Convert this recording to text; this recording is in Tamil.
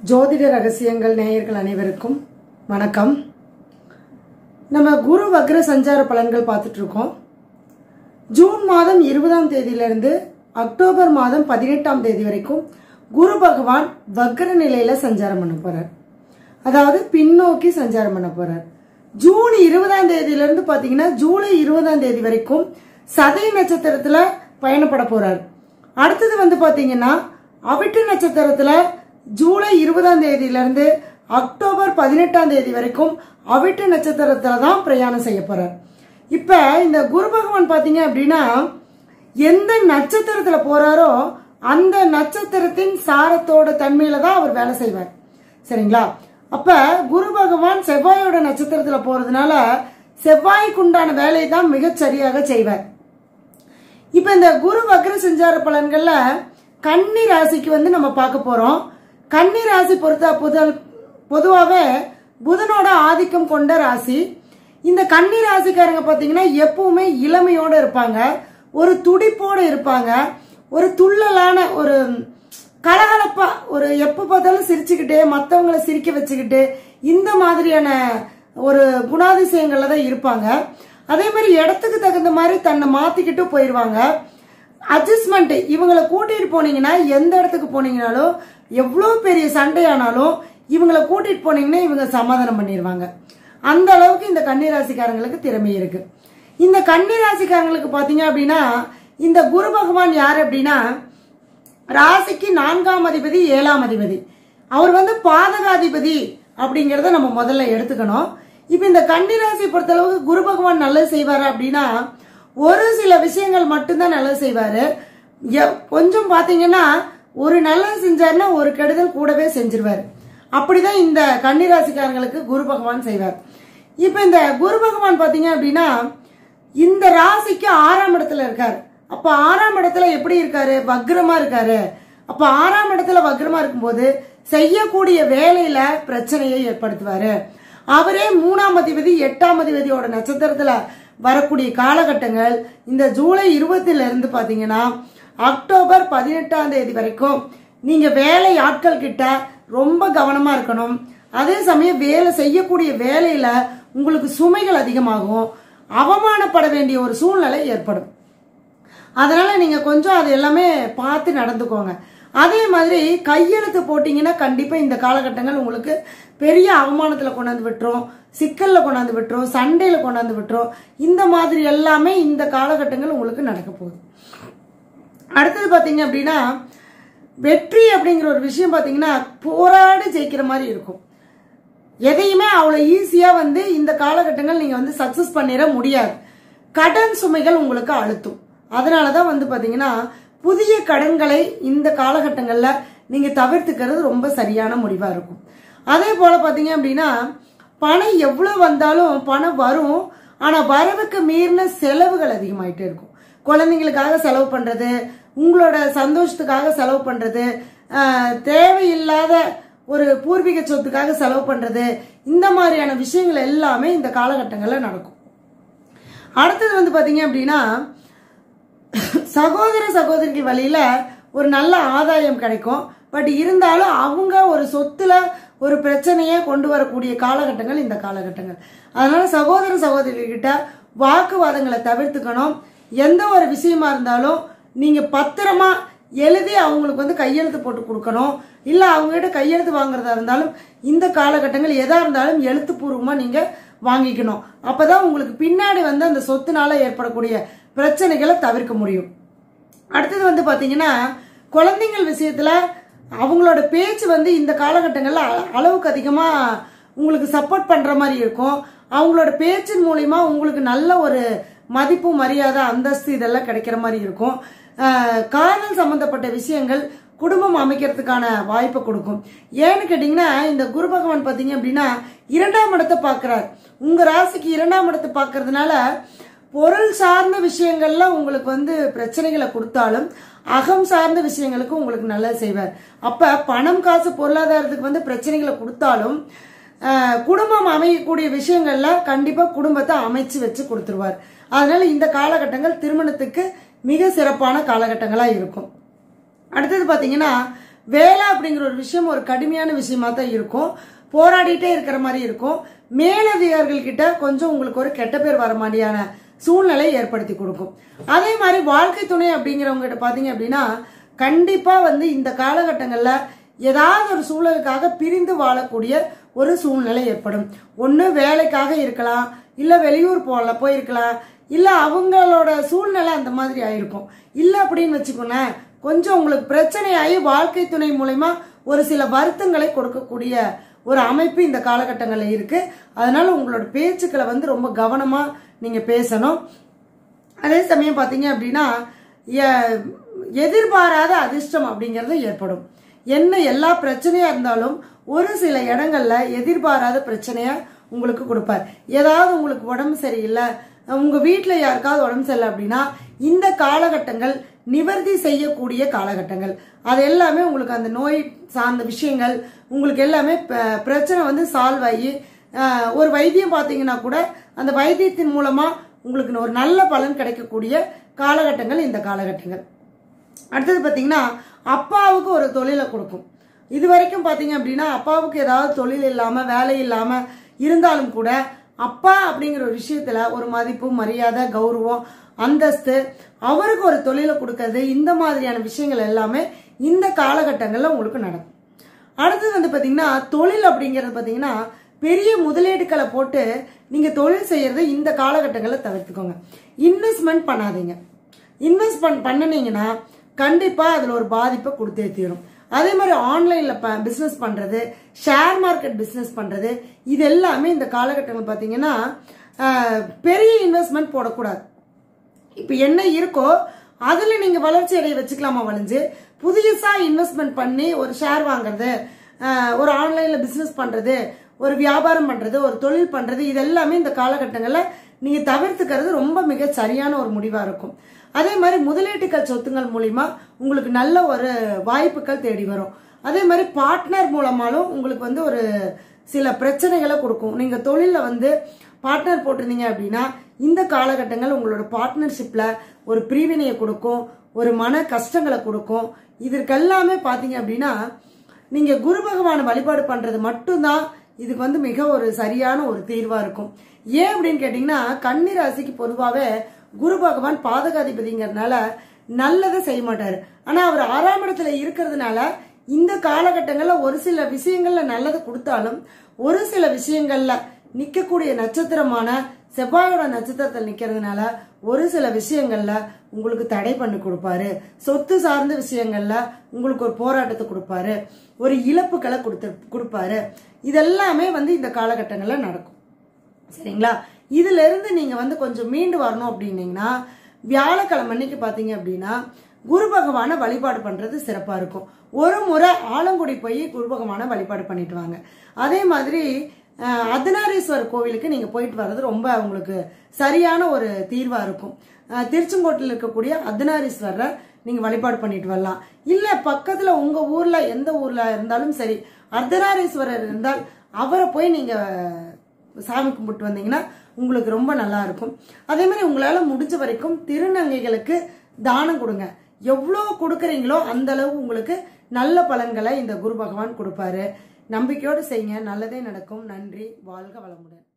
ஜோதிட ரகசியங்கள் நேயர்கள் அனைவருக்கும் வணக்கம் நம்ம குரு வக்ர சஞ்சார பலன்கள் பார்த்துட்டு இருக்கோம் ஜூன் மாதம் இருபதாம் தேதியிலிருந்து அக்டோபர் மாதம் பதினெட்டாம் தேதி வரைக்கும் குரு பகவான் வக்ர நிலையில சஞ்சாரம் பண்ண போறார் அதாவது பின்னோக்கி சஞ்சாரம் பண்ண போறார் ஜூன் இருபதாம் தேதியிலிருந்து பாத்தீங்கன்னா ஜூலை இருபதாம் தேதி வரைக்கும் சதய நட்சத்திரத்துல பயணப்பட போறார் அடுத்தது வந்து பாத்தீங்கன்னா அவிட்டு நட்சத்திரத்துல ஜூலை இருபதாம் தேதியிலிருந்து அக்டோபர் பதினெட்டாம் தேதி வரைக்கும் அவிட்டு நட்சத்திரத்துல தான் பிரயாணம் செய்ய போறார் இப்ப இந்த குரு பகவான் பாத்தீங்க அப்படின்னா எந்த நட்சத்திரத்துல போறாரோ அந்த நட்சத்திரத்தின் சாரத்தோட தன்மையில தான் அவர் வேலை செய்வார் சரிங்களா அப்ப குரு பகவான் செவ்வாயோட நட்சத்திரத்துல போறதுனால செவ்வாய்க்குண்டான வேலையை தான் மிகச் சரியாக செய்வார் இப்ப இந்த குரு வக்ர சஞ்சார பலன்கள்ல கன்னி ராசிக்கு வந்து நம்ம பார்க்க போறோம் கன்னி ராசி பொறுத்த புதல் பொதுவாகவே புதனோட ஆதிக்கம் கொண்ட ராசி இந்த கன்னி ராசிக்காரங்க பாத்தீங்கன்னா எப்பவுமே இளமையோட இருப்பாங்க ஒரு துடிப்போட இருப்பாங்க ஒரு துள்ளலான ஒரு கலகலப்பா ஒரு எப்ப பார்த்தாலும் சிரிச்சுக்கிட்டே மற்றவங்களை சிரிக்க வச்சுக்கிட்டு இந்த மாதிரியான ஒரு குணாதிசயங்கள்ல தான் இருப்பாங்க அதே மாதிரி இடத்துக்கு தகுந்த மாதிரி தன்னை மாத்திக்கிட்டு போயிடுவாங்க அட்ஜஸ்ட்மெண்ட் இவங்களை கூட்டிட்டு போனீங்கன்னா எந்த இடத்துக்கு போனீங்கனாலும் எவ்வளோ பெரிய சண்டையானாலும் இவங்களை கூட்டிட்டு போனீங்கன்னா இவங்க சமாதானம் பண்ணிடுவாங்க அந்த அளவுக்கு இந்த கன்னிராசிக்காரங்களுக்கு திறமை இருக்கு இந்த கன்னிராசிக்காரங்களுக்கு பாத்தீங்க அப்படின்னா இந்த குரு பகவான் யார் அப்படின்னா ராசிக்கு நான்காம் அதிபதி ஏழாம் அதிபதி அவர் வந்து பாதகாதிபதி அப்படிங்கறத நம்ம முதல்ல எடுத்துக்கணும் இப்ப இந்த கன்னிராசி பொறுத்தளவுக்கு குரு பகவான் நல்லது செய்வாரு அப்படின்னா ஒரு சில விஷயங்கள் மட்டும்தான் நல்லது செய்வாரு எ- கொஞ்சம் பாத்தீங்கன்னா ஒரு நல்லது செஞ்சாருன்னா ஒரு கெடுதல் கூடவே செஞ்சிருவாரு அப்படிதான் இந்த கன்னிராசிக்காரங்களுக்கு குரு பகவான் செய்வார் இப்ப இந்த குரு பகவான் பாத்தீங்க அப்படின்னா இந்த ராசிக்கு ஆறாம் இடத்துல இருக்காரு அப்ப ஆறாம் இடத்துல எப்படி இருக்காரு வக்ரமா இருக்காரு அப்ப ஆறாம் இடத்துல வக்ரமா இருக்கும்போது செய்யக்கூடிய வேலையில பிரச்சனையை ஏற்படுத்துவாரு அவரே மூணாம் அதிபதி எட்டாம் அதிபதியோட நட்சத்திரத்துல வரக்கூடிய காலகட்டங்கள் இந்த ஜூலை இருபத்துல இருந்து பாத்தீங்கன்னா அக்டோபர் பதினெட்டாம் தேதி வரைக்கும் நீங்க வேலை ஆட்கள் கிட்ட ரொம்ப கவனமா இருக்கணும் அதே சமயம் வேலை செய்யக்கூடிய வேலையில உங்களுக்கு சுமைகள் அதிகமாகும் அவமானப்பட வேண்டிய ஒரு சூழ்நிலை ஏற்படும் அதனால நீங்க கொஞ்சம் அது எல்லாமே பார்த்து நடந்துக்கோங்க அதே மாதிரி கையெழுத்து போட்டீங்கன்னா கண்டிப்பா இந்த காலகட்டங்கள் உங்களுக்கு பெரிய அவமானத்துல கொண்டாந்து விட்டுரும் சிக்கல்ல கொண்டாந்து விட்டுரும் சண்டையில கொண்டாந்து விட்டுரும் இந்த மாதிரி எல்லாமே இந்த காலகட்டங்கள் உங்களுக்கு நடக்க போகுது அடுத்தது பாத்தீங்க அப்படின்னா வெற்றி அப்படிங்கிற ஒரு விஷயம் பாத்தீங்கன்னா போராடி ஜெயிக்கிற மாதிரி இருக்கும் எதையுமே அவ்வளோ ஈஸியாக வந்து இந்த காலகட்டங்கள் நீங்கள் வந்து சக்ஸஸ் பண்ணிட முடியாது கடன் சுமைகள் உங்களுக்கு அழுத்தும் அதனால தான் வந்து பார்த்தீங்கன்னா புதிய கடன்களை இந்த காலகட்டங்களில் நீங்கள் தவிர்த்துக்கிறது ரொம்ப சரியான முடிவாக இருக்கும் அதே போல் பார்த்தீங்க அப்படின்னா பணம் எவ்வளோ வந்தாலும் பணம் வரும் ஆனால் வரவுக்கு மீறின செலவுகள் அதிகமாயிட்டே இருக்கும் குழந்தைங்களுக்காக செலவு பண்ணுறது உங்களோட சந்தோஷத்துக்காக செலவு பண்ணுறது தேவையில்லாத ஒரு பூர்வீக சொத்துக்காக செலவு பண்றது இந்த மாதிரியான விஷயங்கள் எல்லாமே இந்த காலகட்டங்களில் நடக்கும் அடுத்தது வந்து பாத்தீங்க அப்படின்னா சகோதர சகோதரிகள் வழியில ஒரு நல்ல ஆதாயம் கிடைக்கும் பட் இருந்தாலும் அவங்க ஒரு சொத்துல ஒரு பிரச்சனையை கொண்டு வரக்கூடிய காலகட்டங்கள் இந்த காலகட்டங்கள் அதனால சகோதர சகோதரிகிட்ட வாக்குவாதங்களை தவிர்த்துக்கணும் எந்த ஒரு விஷயமா இருந்தாலும் நீங்க பத்திரமா எழுதி அவங்களுக்கு வந்து கையெழுத்து போட்டு கொடுக்கணும் இல்ல அவங்ககிட்ட கையெழுத்து வாங்குறதா இருந்தாலும் இந்த காலகட்டங்கள் எதா இருந்தாலும் எழுத்துப்பூர்வமா நீங்க வாங்கிக்கணும் அப்பதான் உங்களுக்கு பின்னாடி வந்து அந்த சொத்துனால ஏற்படக்கூடிய பிரச்சனைகளை தவிர்க்க முடியும் அடுத்தது வந்து பாத்தீங்கன்னா குழந்தைங்கள் விஷயத்துல அவங்களோட பேச்சு வந்து இந்த காலகட்டங்கள்ல அ- அளவுக்கு அதிகமா உங்களுக்கு சப்போர்ட் பண்ற மாதிரி இருக்கும் அவங்களோட பேச்சின் மூலியமா உங்களுக்கு நல்ல ஒரு மதிப்பு மரியாதை அந்தஸ்து இதெல்லாம் கிடைக்கிற மாதிரி இருக்கும் அஹ், காதல் சம்பந்தப்பட்ட விஷயங்கள் குடும்பம் அமைக்கிறதுக்கான வாய்ப்பை கொடுக்கும் ஏன்னு கேட்டீங்கன்னா இந்த குரு பகவான் பாத்தீங்க அப்படின்னா இரண்டாம் இடத்தை பார்க்கிறார் உங்க ராசிக்கு இரண்டாம் இடத்தை பார்க்கறதுனால பொருள் சார்ந்த விஷயங்கள்ல உங்களுக்கு வந்து பிரச்சனைகளை கொடுத்தாலும் அகம் சார்ந்த விஷயங்களுக்கு உங்களுக்கு நல்லது செய்வார் அப்ப பணம் காசு பொருளாதாரத்துக்கு வந்து பிரச்சனைகளை கொடுத்தாலும் ஆஹ், குடும்பம் அமையக்கூடிய விஷயங்கள்ல கண்டிப்பா குடும்பத்தை அமைச்சு வச்சு கொடுத்துருவார் அதனால இந்த காலகட்டங்கள் திருமணத்துக்கு மிக சிறப்பான காலகட்டங்களா இருக்கும் அடுத்தது பாத்தீங்கன்னா வேலை அப்படிங்கிற ஒரு விஷயம் ஒரு கடுமையான விஷயமா தான் இருக்கும் போராடிட்டே இருக்கிற மாதிரி இருக்கும் மேலதிகாரிகள் கிட்ட கொஞ்சம் உங்களுக்கு ஒரு கெட்ட பேர் வர மாதிரியான சூழ்நிலை ஏற்படுத்தி கொடுக்கும் அதே மாதிரி வாழ்க்கை துணை அப்படிங்கிறவங்க கிட்ட பாத்தீங்க அப்படின்னா கண்டிப்பா வந்து இந்த காலகட்டங்கள்ல ஏதாவது ஒரு சூழலுக்காக பிரிந்து வாழக்கூடிய ஒரு சூழ்நிலை ஏற்படும் ஒன்று வேலைக்காக இருக்கலாம் இல்லை வெளியூர் போகல போயிருக்கலாம் இல்லை அவங்களோட சூழ்நிலை அந்த மாதிரி ஆயிருக்கும் இல்லை அப்படின்னு வச்சுக்கோங்களேன் கொஞ்சம் உங்களுக்கு பிரச்சனையாகி வாழ்க்கை துணை மூலயமா ஒரு சில வருத்தங்களை கொடுக்கக்கூடிய ஒரு அமைப்பு இந்த காலகட்டங்களில் இருக்கு அதனால உங்களோட பேச்சுக்களை வந்து ரொம்ப கவனமா நீங்க பேசணும் அதே சமயம் பார்த்தீங்க அப்படின்னா எ- எதிர்பாராத அதிர்ஷ்டம் அப்படிங்கிறது ஏற்படும் என்ன எல்லா பிரச்சனையா இருந்தாலும் ஒரு சில இடங்கள்ல எதிர்பாராத பிரச்சனையா உங்களுக்கு கொடுப்பார் ஏதாவது உங்களுக்கு உடம்பு சரியில்லை உங்க வீட்ல யாருக்காவது உடம்பு சரியில்லை அப்படின்னா இந்த காலகட்டங்கள் நிவர்த்தி செய்யக்கூடிய காலகட்டங்கள் அது எல்லாமே உங்களுக்கு அந்த நோய் சார்ந்த விஷயங்கள் உங்களுக்கு எல்லாமே ப- பிரச்சனை வந்து சால்வ் ஆகி ஆஹ், ஒரு வைத்தியம் பார்த்தீங்கன்னா கூட அந்த வைத்தியத்தின் மூலமா உங்களுக்கு ஒரு நல்ல பலன் கிடைக்கக்கூடிய காலகட்டங்கள் இந்த காலகட்டங்கள் அடுத்தது பார்த்தீங்கன்னா அப்பாவுக்கு ஒரு தொழிலை கொடுக்கும் இது வரைக்கும் பார்த்தீங்க அப்படின்னா அப்பாவுக்கு ஏதாவது தொழில் இல்லாமல் வேலை இல்லாமல் இருந்தாலும் கூட அப்பா அப்படிங்கிற ஒரு விஷயத்துல ஒரு மதிப்பு மரியாதை கௌரவம் அந்தஸ்து அவருக்கு ஒரு தொழிலை கொடுக்கறது இந்த மாதிரியான விஷயங்கள் எல்லாமே இந்த காலகட்டங்களில் உங்களுக்கு நடக்கும் அடுத்தது வந்து பாத்தீங்கன்னா தொழில் அப்படிங்கிறது பாத்தீங்கன்னா பெரிய முதலீடுகளை போட்டு நீங்க தொழில் செய்யறதை இந்த காலகட்டங்களில் தவிர்த்துக்கோங்க இன்வெஸ்ட்மெண்ட் பண்ணாதீங்க இன்வெஸ்ட்மெண்ட் பண்ணுனீங்கன்னா கண்டிப்பா அதுல ஒரு பாதிப்பை கொடுத்தே தீரும் அதே மாதிரி ஆன்லைன்ல பிசினஸ் பண்றது ஷேர் மார்க்கெட் பிசினஸ் பண்றது இது எல்லாமே இந்த காலகட்டங்கள் பாத்தீங்கன்னா ஆஹ், பெரிய இன்வெஸ்ட்மெண்ட் போடக்கூடாது இப்போ என்ன இருக்கோ அதுல நீங்க வளர்ச்சி அடைய வச்சுக்கலாமா வளைஞ்சு புதுசா இன்வெஸ்ட்மெண்ட் பண்ணி ஒரு ஷேர் வாங்குறது ஆஹ், ஒரு ஆன்லைன்ல பிசினஸ் பண்றது ஒரு வியாபாரம் பண்றது ஒரு தொழில் பண்றது இது எல்லாமே இந்த காலகட்டங்கள்ல நீங்க தவிர்த்துக்கிறது ரொம்ப மிக சரியான ஒரு முடிவா இருக்கும் அதே மாதிரி முதலீட்டுகள் சொத்துங்கள் மூலியமா உங்களுக்கு நல்ல ஒரு வாய்ப்புகள் தேடி வரும் அதே மாதிரி பார்ட்னர் மூலமாலும் உங்களுக்கு வந்து ஒரு சில பிரச்சனைகளை கொடுக்கும் நீங்க தொழில வந்து பார்ட்னர் போட்டிருந்தீங்க அப்படின்னா இந்த காலகட்டங்கள் உங்களோட பார்ட்னர்ஷிப்ல ஒரு பிரிவினையை கொடுக்கும் ஒரு மன கஷ்டங்களை கொடுக்கும் இதற்கெல்லாமே பாத்தீங்க அப்படின்னா நீங்க குரு பகவானை வழிபாடு பண்றது மட்டும்தான் இதுக்கு வந்து மிக ஒரு சரியான ஒரு தீர்வா இருக்கும் ஏன் அப்படின்னு கேட்டீங்கன்னா கன்னி ராசிக்கு பொதுவாகவே குரு பகவான் பாதகாதிபதிங்கிறதுனால நல்லதை செய்ய மாட்டாரு ஆனா அவர் ஆறாம் இடத்துல இருக்கிறதுனால இந்த காலகட்டங்கள்ல ஒரு சில விஷயங்கள்ல நல்லது கொடுத்தாலும் ஒரு சில விஷயங்கள்ல நிக்கக்கூடிய நட்சத்திரமான செவ்வாயோட நட்சத்திரத்தில் நிக்கிறதுனால ஒரு சில விஷயங்கள்ல உங்களுக்கு தடை பண்ணி கொடுப்பாரு சொத்து சார்ந்த விஷயங்கள்ல உங்களுக்கு ஒரு போராட்டத்தை கொடுப்பாரு ஒரு இழப்புகளை கொடுத்து கொடுப்பாரு இதெல்லாமே வந்து இந்த காலகட்டங்கள்ல நடக்கும் சரிங்களா இதுல இருந்து நீங்க வந்து கொஞ்சம் மீண்டு வரணும் அப்படின்னீங்கன்னா வியாழக்கிழமை அன்னைக்கு பாத்தீங்க அப்படின்னா குரு பகவானை வழிபாடு பண்றது சிறப்பா இருக்கும் ஒரு முறை ஆலங்குடி போய் குரு பகவானை வழிபாடு பண்ணிட்டு வாங்க அதே மாதிரி அஹ், அர்த்தநாரீஸ்வரர் கோவிலுக்கு நீங்க போயிட்டு வர்றது ரொம்ப உங்களுக்கு சரியான ஒரு தீர்வா இருக்கும் அஹ், திருச்செங்கோட்டில் இருக்கக்கூடிய அர்த்தநாரீஸ்வரரை நீங்க வழிபாடு பண்ணிட்டு வரலாம் இல்ல பக்கத்துல உங்க ஊர்ல எந்த ஊர்ல இருந்தாலும் சரி அர்த்தநாரீஸ்வரர் இருந்தால் அவரை போய் நீங்க சாமி கும்பிட்டு வந்தீங்கன்னா உங்களுக்கு ரொம்ப நல்லா இருக்கும் அதே மாதிரி உங்களால முடிஞ்ச வரைக்கும் திருநங்கைகளுக்கு தானம் கொடுங்க எவ்வளோ கொடுக்குறீங்களோ அந்த அளவு உங்களுக்கு நல்ல பலன்களை இந்த குரு பகவான் கொடுப்பாரு நம்பிக்கையோடு செய்யுங்க நல்லதே நடக்கும் நன்றி வாழ்க வளமுடன்